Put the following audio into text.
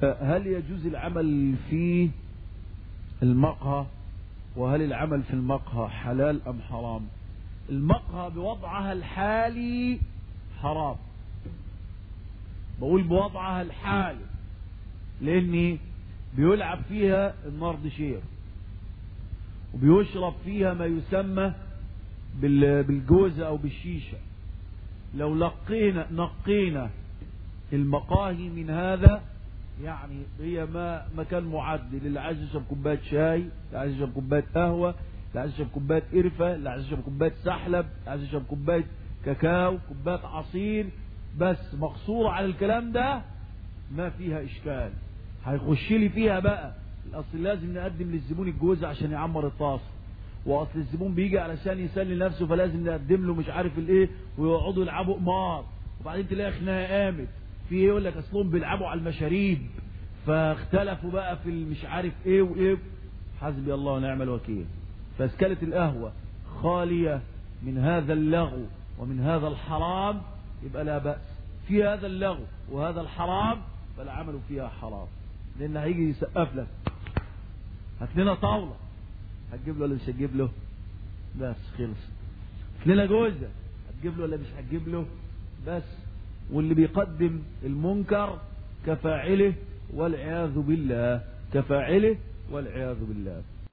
هل يجوز العمل في المقهى وهل العمل في المقهى حلال أم حرام المقهى بوضعها الحالي حرام بقول بوضعها الحالي لأني بيلعب فيها الناردشير وبيشرب فيها ما يسمى بالجوزة أو بالشيشة لو لقينا نقينا المقاهي من هذا يعني هي ما مكان معد للي عايز يشرب كوبايه شاي اللي عايز يشرب كوبايه قهوه اللي عايز يشرب كوبايه قرفه اللي عايز يشرب كوبايه سحلب اللي عايز يشرب كوبايه كاكاو كوبايه عصير بس مقصوره على الكلام ده ما فيها اشكال هيخش لي فيها بقى الاصل لازم نقدم للزبون الجوزة عشان يعمر الطاسه واصل الزبون بيجي علشان يسلي نفسه فلازم نقدم له مش عارف الايه ويقعدوا يلعبوا قمار وبعدين تلاقي خناقه قامت في ايه يقول لك اصلهم بيلعبوا على المشاريب فاختلفوا بقى في مش عارف ايه وايه حسبي الله ونعم الوكيل فاسكلة القهوة خالية من هذا اللغو ومن هذا الحرام يبقى لا بأس في هذا اللغو وهذا الحرام فالعمل فيها حرام لان هيجي يسقف لك هات لنا طاولة هتجيب له ولا مش هتجيب له بس خلص هات لنا جوزة هتجيب له ولا مش هتجيب له بس واللي بيقدم المنكر كفاعله والعياذ بالله كفاعله والعياذ بالله